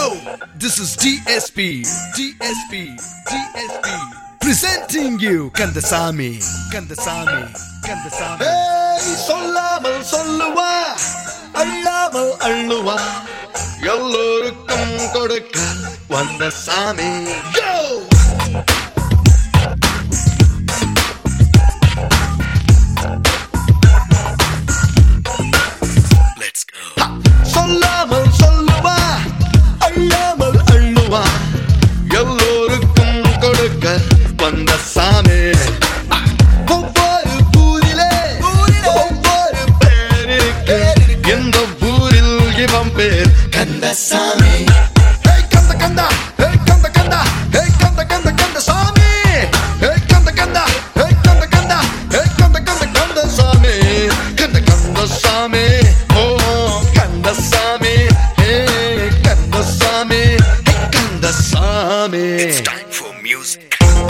Yo, this is DSP, DSP, DSP. Presenting you Kandasamy, Kandasamy, Kandasamy. ஏய், சொல்லாமல் சொல்லுவா அள்ளாமல் அள்ளுவா எல்லோருக்கும் கொடுக்க வந்த சாமி Yo! Let's go. சொல்லாமல் சொல்லுவா அள்ளாமல் அள்ளுவா எல்லோருக்கும் கொடுக்க வந்த சாமி ஒவ்வொரு ஊரிலே ஒவ்வொரு பேர் இருக்கு இந்த ஊரில் இவன் பேர் கந்தசாமி ஏய் கந்த கந்தா ஏய் கந்த கந்தா ஏய் கந்த கந்த கந்த சாமி ஏய் கந்த கந்தா ஏய் கந்த கந்தா ஏய் கந்த கந்த கந்த சாமி கந்த கந்த சாமி ஓ கந்தசாமி ஏய் கந்தசாமி ஏய் கந்தசாமி Time for music.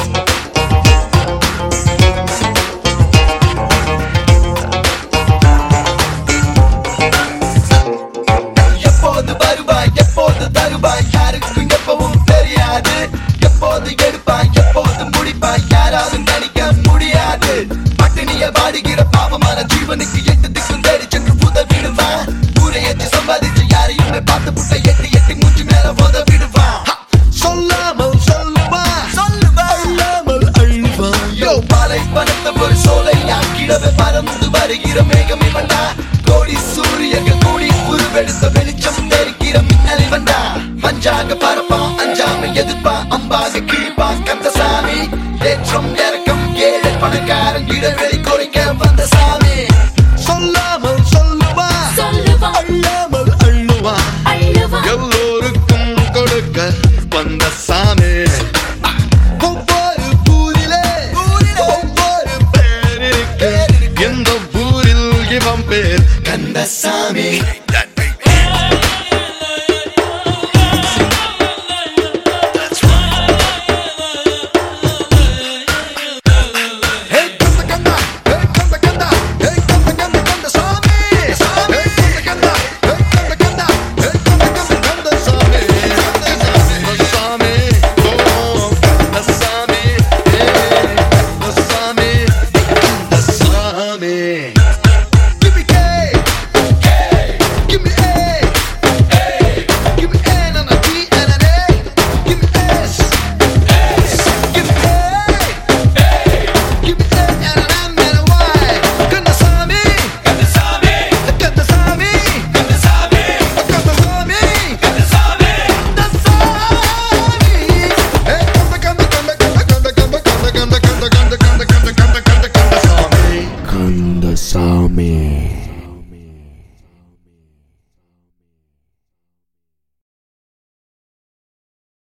எப்போது வருவாய் எப்போது தருவாய் யாருக்கும் எப்பவும் தெரியாது எப்போது எடுப்பாய் எப்போது முடிப்பாய் யாராலும் நினைக்க முடியாது பட்டினிய வாடுகிற பாவமான ஜீவனுக்கு எட்டு திக்கும் தேடி சென்று உதவிடுவான் ஊரை ஏற்றி சம்பாதிச்சு யாரையுமே பார்த்து புட்டை எட்டி எட்டி மூச்சு மேல உதவிடுவான் சொல்லாமல் சொல்லுவா சொல்லுவா அள்ளாமல் அழுவா யோ பாலை பணத்த ஒரு சோலை ஆக்கிடவே பறந்து வருகிற மேகம் இவன்டா கோடி சூரியர்கள் கூடி உருவெடுத்த வெளிச்சம் தெரிக்கிற மின்னல் இவன்டா மஞ்சாக பரப்பான் அஞ்சாம எதிர்ப்பான் அம்பாக கிழிப்பான் கந்தசாமி ஏற்றம் இறக்கம் ஏழை பணக்காரன் இடைவெளி குறை